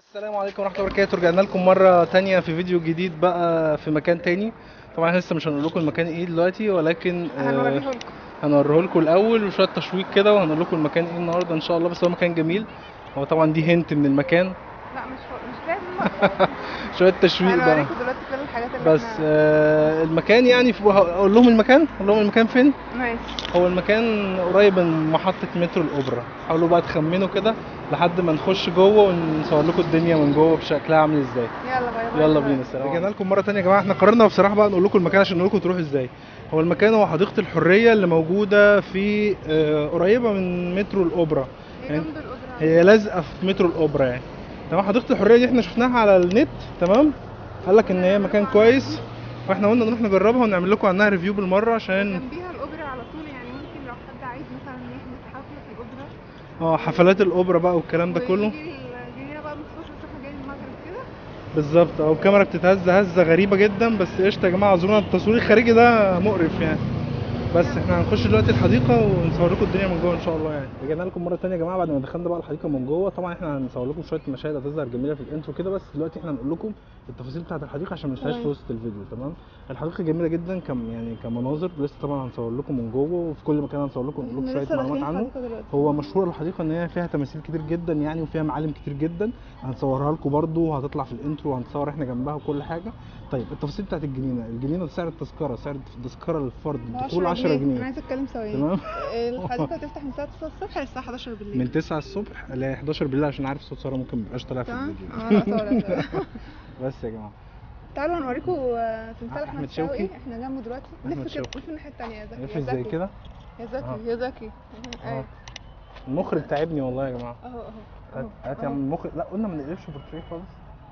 السلام عليكم ورحمة الله وبركاته رجعنا لكم مرة تانية في فيديو جديد بقى في مكان تاني طبعا احنا لسه مش هنقول لكم المكان ايه دلوقتي ولكن هنوريه لكم هنوريه لكم الأول وشوية تشويق كده وهنقول لكم المكان ايه النهاردة إن شاء الله بس هو مكان جميل هو طبعا دي هنت من المكان لا مش مش لازم شوية تشويق بقى هنوريكم دلوقتي كل الحاجات اللي بس احنا آه المكان يعني في اقول لهم المكان اقول لهم المكان فين ماشي هو المكان قريب من محطة مترو الأوبرا حاولوا بقى تخمنوا كده لحد ما نخش جوه ونصور لكم الدنيا من جوه بشكلها عامل ازاي يلا باي باي يلا باي. بينا سلام رجعنا لكم مره تانية يا جماعه احنا قررنا بصراحه بقى نقول لكم المكان عشان نقول لكم تروحوا ازاي هو المكان هو حديقه الحريه اللي موجوده في آه، قريبه من مترو الاوبرا هي يعني جنب الأوبرا هي لازقه في مترو الاوبرا يعني تمام حديقه الحريه دي احنا شفناها على النت تمام قال لك ان هي مكان كويس واحنا قلنا نروح نجربها ونعمل لكم عنها ريفيو بالمره عشان جنبيها الأوبرا على طول يعني ممكن لو حد عايز مثلا يحجز حفلة في الأوبرا اه حفلات الاوبرا بقى والكلام ده كله ويجي الجنينة بقى مخصوص بس احنا جايين المغرب كده بالظبط او الكاميرا بتتهز هزه غريبه جدا بس قشطه يا جماعه اظن التصوير الخارجي ده مقرف يعني بس احنا هنخش دلوقتي الحديقه ونصور لكم الدنيا من جوه ان شاء الله يعني رجعنا لكم مره تانية يا جماعه بعد ما دخلنا بقى الحديقه من جوه طبعا احنا هنصور لكم شويه مشاهد هتظهر جميله في الانترو كده بس دلوقتي احنا هنقول لكم التفاصيل بتاعه الحديقه عشان ما ننساهاش في تمام. وسط الفيديو تمام الحديقه جميله جدا كم يعني كمناظر لسه طبعا هنصور لكم من جوه وفي كل مكان هنصور لكم نقول لكم احنا شويه لسه معلومات داخلين عنه الحديقة دلوقتي. هو مشهور الحديقه ان هي فيها تماثيل كتير جدا يعني وفيها معالم كتير جدا هنصورها لكم برضو وهتطلع في الانترو وهنصور احنا جنبها وكل حاجه طيب التفاصيل بتاعت الجنينه الجنينه سعر التذكره سعر التذكره للفرد ده الدخول 10 انا جنيه عايزه اتكلم ثواني تمام الحديقه تفتح من الساعه 9 الصبح للساعه 11 بالليل من 9 الصبح ل 11 بالليل عشان عارف صوت ساره ممكن ميبقاش طالع في تمام الفيديو اه لا صورة. بس يا جماعه تعالوا نوريكم آه، تمثال أحمد احمد شوقي. شوقي احنا جنبه دلوقتي أحمد لف كده شوقي. لف الناحيه الثانيه يا زكي عارف يا ازاي زكي. كده يا آه. زكي يا زكي اه اهو المخرج تعبني والله يا جماعه اهو هات اهو هات يا أهو. عم المخرج لا قلنا ما نقلبش بورتريه خالص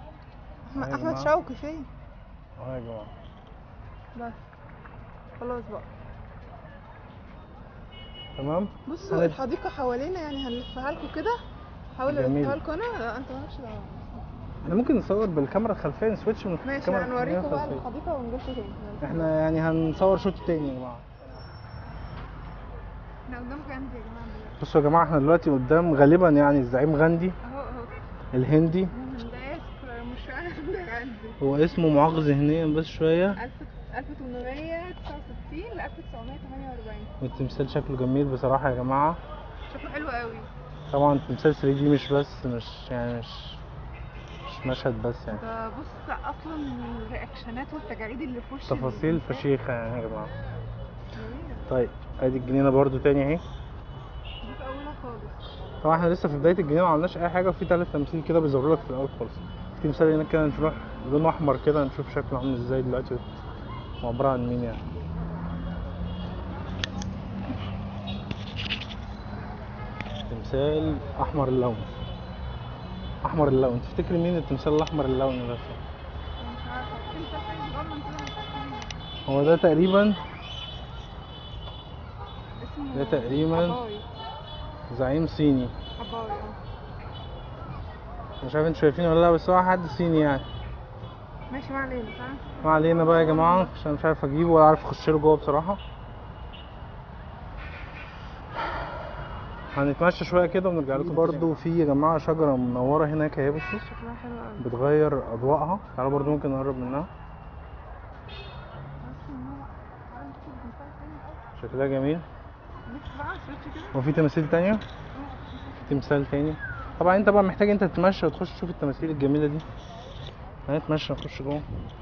احمد أهو يا احمد جماعة. شوقي فين اه يا جماعه بس خلاص بقى تمام بصوا هنت- الحديقه حوالينا يعني هنلفها لكم كده حاول جميل. الفها لكم انا لا انت مالكش دعوه احنا ممكن نصور بالكاميرا الخلفيه نسويتش من ماشي الكاميرا هنوريكم بقى الخلفية. الحديقه ونجيلكم تاني يلا. احنا يعني هنصور شوط تاني يا جماعه احنا قدام غاندي يا جماعه دلوقتي بصوا يا جماعه احنا دلوقتي قدام غالبا يعني الزعيم غاندي اهو اهو الهندي ده اسم مش عارف ده غاندي هو اسمه معاق ذهنيا بس شويه 1869 ل 1948 والتمثال شكله جميل بصراحه يا جماعه شكله حلو قوي طبعا تمثال 3 دي مش بس مش يعني مش مش مشهد بس يعني ده بص اصلا الرياكشنات والتجاعيد اللي في وش تفاصيل الإنسان فشيخه يعني يا جماعه جميلة. طيب ادي الجنينه برضو تاني اهي دي في اولها خالص طبعا احنا لسه في بدايه الجنينه ما عملناش اي حاجه وفي ثلاث تماثيل كده بيظهروا لك في الاول خالص في تمثال هناك كده نروح لونه احمر كده نشوف شكله عامل ازاي دلوقتي هو عباره عن مين يعني تمثال احمر اللون احمر اللون تفتكر مين التمثال الاحمر اللون ده أنا مش عارفه في تمثال تاني صغنن كده مش عارفه مين. هو ده تقريبا اسمه ده تقريباً حباي زعيم صيني حباي اه مش عارف انتوا شايفينه ولا لا بس هو حد صيني يعني ماشي ما علينا تعال ما علينا بقى يا جماعه عشان مش عارف اجيبه ولا عارف اخش له جوه بصراحه هنتمشى شويه كده ونرجع لكم برضو في يا جماعه شجره منوره هناك اهي بصوا شكلها حلو قوي بتغير اضواءها تعالوا برضو ممكن نقرب منها بس إن هو- تعال نشوف التمثال تاني الأول. شكلها جميل لف بقى سويتش كده وفي تماثيل تانية في تمثال تاني طبعا انت بقى محتاج انت تتمشى وتخش تشوف التماثيل الجميله دي هنتمشى نخش جوه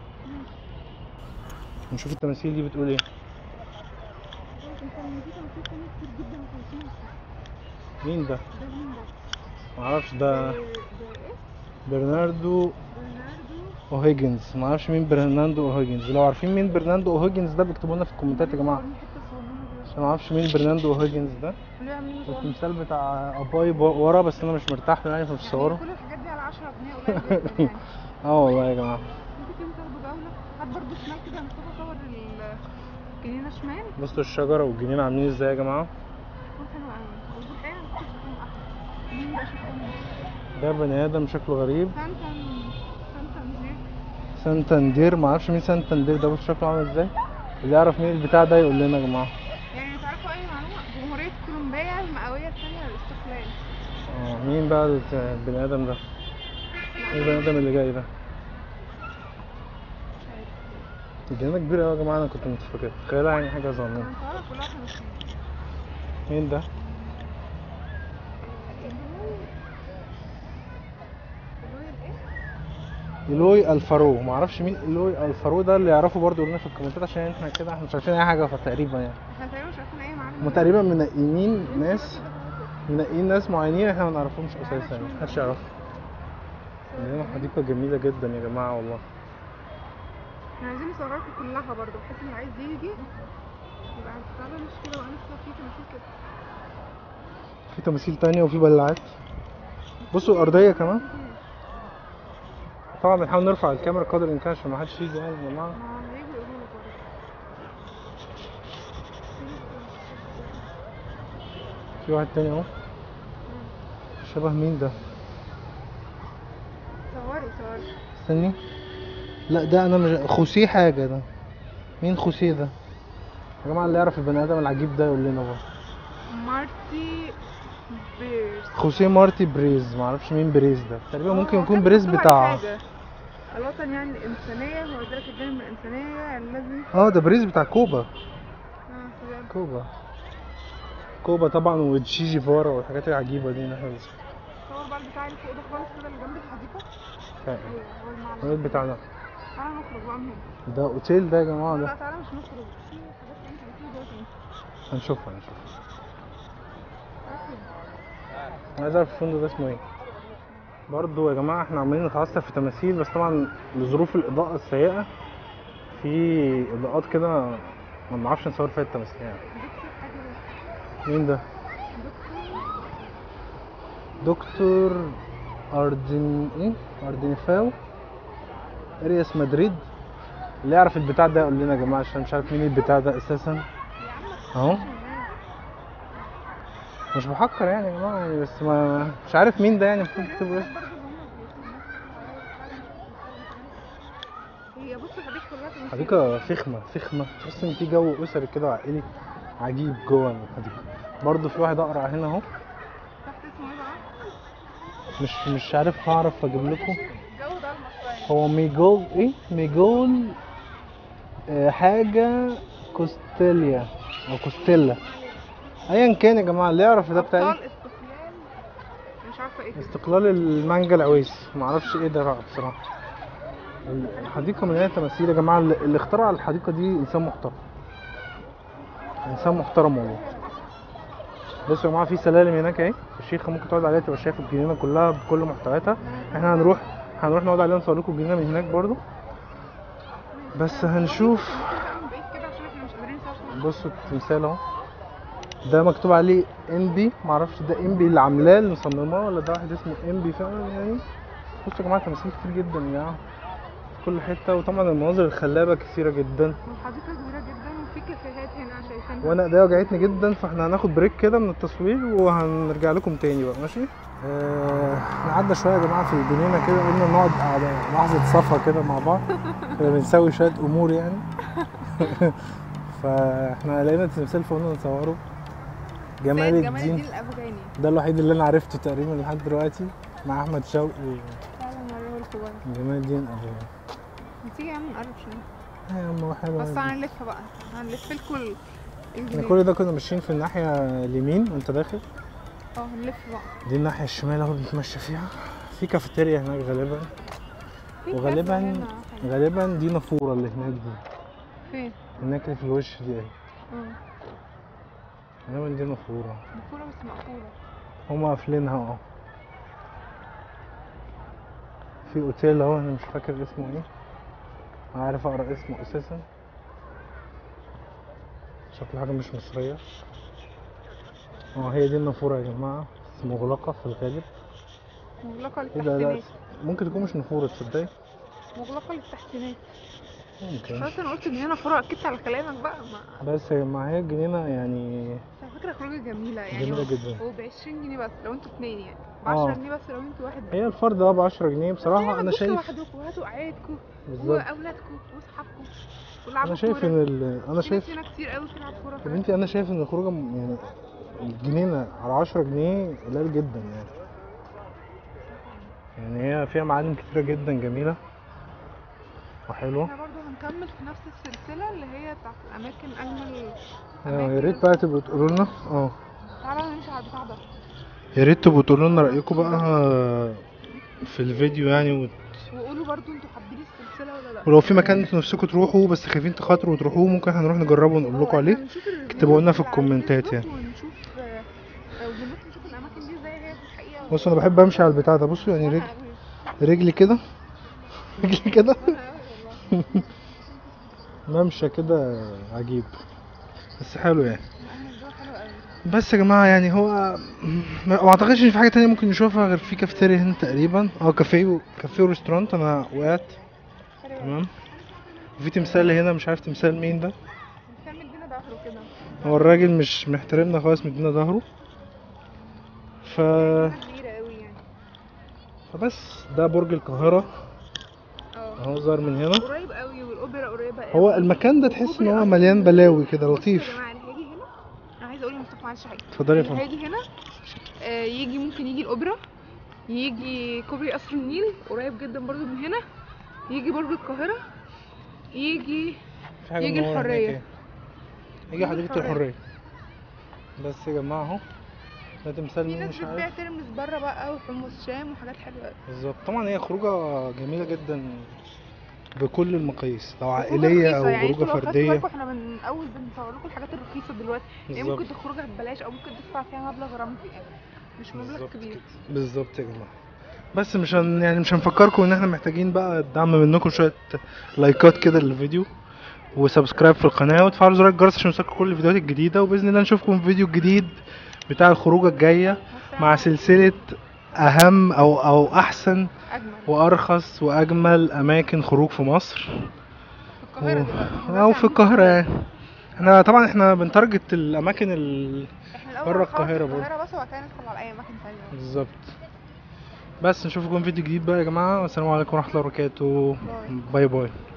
نشوف التماثيل دي بتقول ايه التمثال في تماثيل تانية كتير جدا ما كانش نفسي. مين ده ده مين ده؟ معرفش ده ده ده ايه؟ برناردو برناردو اوهيجنز معرفش مين برناندو اوهيجنز لو عارفين مين برناندو اوهيجنز ده بيكتبوا لنا في الكومنتات يا جماعه وريني حتة صغننة كده. عشان معرفش مين برناندو اوهيجنز ده ليه عاملين صغنن؟ التمثال بتاع اباي بو- ورا بس انا مش مرتاح له يعني فمش يعني صوره كل الحاجات دي على 10 جنيه قليل جدا يعني اه والله يا جماعه ممكن كده تاخدوا جولة هات برضه شمال كده هنشوف صور ال- الجنينة شمال بصوا الشجره والجنينه عاملين ازاي يا جماعه تكون حلوة قوي والبحيرة ممكن تكون أحلى مين بقى شوف أمي ده بني ادم شكله غريب سانتان سانتانزير سانتاندير معرفش مين سانتاندير ده بص شكله عامل ازاي اللي يعرف مين البتاع ده يقول لنا يا جماعه يعني تعرفوا أي معلومة جمهورية كولومبيا المئوية الثانية للاستقلال اه مين بقى الت- البني ادم ده لا ايه البني ادم اللي جاي ده الجنينة كبيرة أوي يا جماعة أنا كنت متفكر تخيلها يعني حاجة صغننة انا مصورة كلها خمسين مين ده؟ إلوي الفارو معرفش مين إلوي الفارو ده اللي يعرفه برضه يقول لنا في الكومنتات عشان احنا كده احنا مش عارفين أي حاجة تقريبا يعني احنا تقريبا مش عارفين اي معلومة هما تقريبا منقيين ناس منقيين ناس معينين احنا ما نعرفهمش أساسا يعني محدش يعرفهم عندنا حديقة جميلة جدا يا جماعة والله احنا عايزين نصورها كلها برضه بحيث اللي عايز يجي يبقى تعالى مش كده وانس في تماثيل كده في تماثيل تانية وفي بلعات بصوا الأرضية كمان طبعا بنحاول نرفع الكاميرا قدر الإمكان عشان ما حدش يجي يعني يا جماعة ما هيجوا يقولوا لك برضه في واحد تاني اهو شبه مين ده صوري صوري استني لا ده انا مش خوسيه حاجه ده مين خوسيه ده يا جماعه اللي يعرف البني ادم العجيب ده يقول لنا بقى مارتي بيرس خوسيه مارتي بريز معرفش مين بريز ده تقريبا ممكن هو يكون كان بريز مكتوب على بتاع حاجة. الوطن يعني الإنسانية هو ذلك الدين من الإنسانية الذي اه ده بريز بتاع كوبا اه تمام. كوبا كوبا طبعا وتشي جيفارا والحاجات العجيبه دي اللي احنا بنشوفها. الصور بقى بتاع اللي فوق ده خالص كده اللي جنب الحديقة فعلا. ايوه هو المعنى الراجل بتاعنا تعالى نخرج بقى من هنا ده اوتيل ده يا جماعه لا ده تعالى مش نخرج في حاجات تانية كتير جوه تاني هنشوفها هنشوفها تعالى. انا عايز اعرف الفندق ده اسمه ايه برضو يا جماعه احنا عمالين نتعثر في تماثيل بس طبعا لظروف الاضاءه السيئه في اضاءات كده ما بنعرفش نصور فيها التماثيل يعني دكتور حاجة مين ده دكتور دكتور اردن ايه اردنفاو ارياس مدريد اللي يعرف البتاع ده يقول لنا يا جماعه عشان مش عارف مين البتاع ده اساسا يا عم اهو مش بفكر يعني يا جماعه يعني بس ما مش عارف مين ده يعني المفروض تكتبوا اسمه هي بص الحديقة كلها تماثيل. حديقة فخمة فخمة تحس ان في جو اسري كده وعائلي عجيب جوه الحديقة برضه في واحد اقرع هنا اهو تحت اسمه ايه بقى؟ مش مش عارف هعرف اجيب لكم الجو ده المصرية هو ميجول ايه ميجول آه حاجة كوستيليا او كوستيلا ايا كان يا جماعة اللي يعرف ده بتاعي أبطال استقلال مش عارفة ايه كده استقلال المانجا العويس معرفش ايه ده بقى بصراحة الحديقة مليانة تماثيل يا جماعة اللي اللي اخترع الحديقة دي انسان محترم انسان محترم والله بصوا يا جماعة في سلالم هناك اهي الشيخة ممكن تقعد عليها تبقى شايف الجنينة كلها بكل محتوياتها احنا هنروح هنروح نقعد عليها نصور لكم الجنينة من هناك برضو بس هنشوف من بعيد كده عشان احنا مش قادرين نصور بصوا التمثال اهو ده مكتوب عليه انبي معرفش ده انبي اللي عاملاه اللي مصمماه ولا ده واحد اسمه انبي فعلا يعني بصوا يا جماعه تماثيل كتير جدا يا جماعه في كل حته وطبعا المناظر الخلابه كثيره جدا والحديقة كبيرة جدا وفي كافيهات هنا شايفينها وانا ايديا وجعتني جدا فاحنا هناخد بريك كده من التصوير وهنرجع لكم تاني بقى ماشي آه قعدنا شويه يا جماعه في الجنينه كده قلنا نقعد قعده لحظه صفا كده مع بعض كنا بنسوي شويه امور يعني فاحنا لقينا تمثال فقلنا نصوره جمال جمال الدين الدين الأفغاني ده الوحيد اللي انا عرفته تقريبا لحد دلوقتي مع احمد شوقي فعلا مرة الكبار جمال الدين ابو نتيجة يا عم نقرب شوية يا عم هو حلو بس يعني. هنلف بقى هنلف لكم ال- احنا الجنينة كل ده كنا ماشيين في الناحيه اليمين وانت داخل اه هنلف بقى دي الناحيه الشمال اهو بنتمشى فيها في كافيتيريا هناك غالبا في وغالبا كافيه هنا حلو. غالبا دي نافوره اللي هناك دي فين؟ هناك اللي في الوش دي اهي اه غالبا دي نافوره مقفولة بس مقفولة هما قافلينها اه في اوتيل اهو انا مش فاكر اسمه ايه عارف اقرا اسمه اساسا شكله حاجه مش مصريه اه هي دي النافوره يا جماعه بس مغلقه في الغالب مغلقة ايه ده لا للتحسينات ممكن تكون مش نافوره تصدقي مغلقة للتحسينات ممكن خلاص انا قلت ان هنا فروع اكدت على كلامك بقى ما بس هي ما هي الجنينه يعني بس على فكرة خروجة جميلة يعني جميلة هو- جدا. هو ب 20 جنيه بس لو انتوا اتنين يعني ب اه. 10 جنيه بس لو انتوا واحد بس هي الفرد ده ب 10 جنيه بصراحه يعني انا هتجوش شايف لوحدكم وهاتوا عيالكم بالظبط واولادكم واصحابكم والعبوا انا شايف كورة. ان ال... انا في شايف ناس هنا كتير قوي بتلعب كورة يا بنتي انا شايف ان الخروجه م- يعني الجنينه على 10 جنيه قليل جدا يعني يعني هي فيها معالم كتيرة جدا جميلة وحلوة احنا برضو هنكمل في نفس السلسلة اللي هي بتاعت الأماكن أجمل اه يا ريت بقى تبقوا تقولوا لنا اه تعالى نمشي على البتاع ده يا ريت تبقوا تقولوا لنا رأيكم بقى في الفيديو يعني وت... وقولوا برضو انتوا حابين السلسلة ولا لا ولو في مكان انتوا نفسكم تروحوا بس خايفين تخاطروا وتروحوه ممكن احنا نروح نجربه ونقول اه، لكم احنا عليه هنشوف الريفيوز اكتبوا لنا في اللي على الكومنتات الفيسبوك يعني. ونشوف آه، آه، ونروح نشوف الأماكن دي زي هي في الحقيقة بصوا انا بحب امشي على البتاع ده بصوا يعني رجل رجلي كده رجلي كده ممشى كده عجيب بس حلو يعني بس يا جماعه يعني هو ما ما اعتقدش ان في حاجه تانية ممكن نشوفها غير في كافيتيريا هنا تقريبا اه كافيه و... كافيه وريستورانت انا وقعت تمام وفي تمثال هنا مش عارف تمثال مين ده كان مدينا ظهره كده هو الراجل مش محترمنا خالص مدينا ظهره ف... كبيرة قوي يعني فبس ده برج القاهره اه اهو ظهر من هنا قريب قوي والاوبرا قريبه قوي هو المكان ده تحس ان هو مليان بلاوي كده بصوا لطيف يا جماعه اللي هيجي هنا انا عايزه اقول لمصطفى معلش حاجه اتفضلي يا اللي فندم هيجي هنا آه يجي ممكن يجي الاوبرا يجي كوبري قصر النيل قريب جدا برضو من هنا يجي برج القاهره يجي في حاجة يجي منورة هناك الحرية. اهي. يجي حديقة الحرية. الحرية بس يا جماعة اهو ده تمثال في مين ناس مش بتبيع عارف ترمس بره بقى وحمص شام وحاجات حلوه قوي بالظبط طبعا هي خروجة جميلة جدا بكل المقاييس لو وخروجة عائلية او رخيصة، يعني خروجة انتوا لو خدتوا فردية بالكم احنا من اول بنصور لكم الحاجات الرخيصه دلوقتي يعني بالظبط ممكن تخرجها ببلاش او ممكن تدفع فيها مبلغ رمزي يعني مش مبلغ بالظبط كبير كده بالظبط يا جماعة بس مش هن يعني مش هنفكركم ان احنا محتاجين بقى الدعم منكم شوية لايكات كده للفيديو وسبسكرايب في القناة وتفعلوا زر الجرس عشان يوصلكم كل الفيديوهات الجديدة وبإذن الله نشوفكم في فيديو جديد بتاع الخروجة الجاية مع سلسلة أهم أو أو أحسن اجمل وأرخص وأجمل أماكن خروج في مصر في القاهره دلوقتي أو في القاهرة يعني احنا طبعا احنا بنتارجت الأماكن ال... احنا الاول بره هنخلص القاهرة برضه. القاهره بس وبعد كده ندخل على اي اماكن ثانيه بالظبط بس نشوفكم فيديو جديد بقى يا جماعة والسلام عليكم ورحمة الله وبركاته باي. باي باي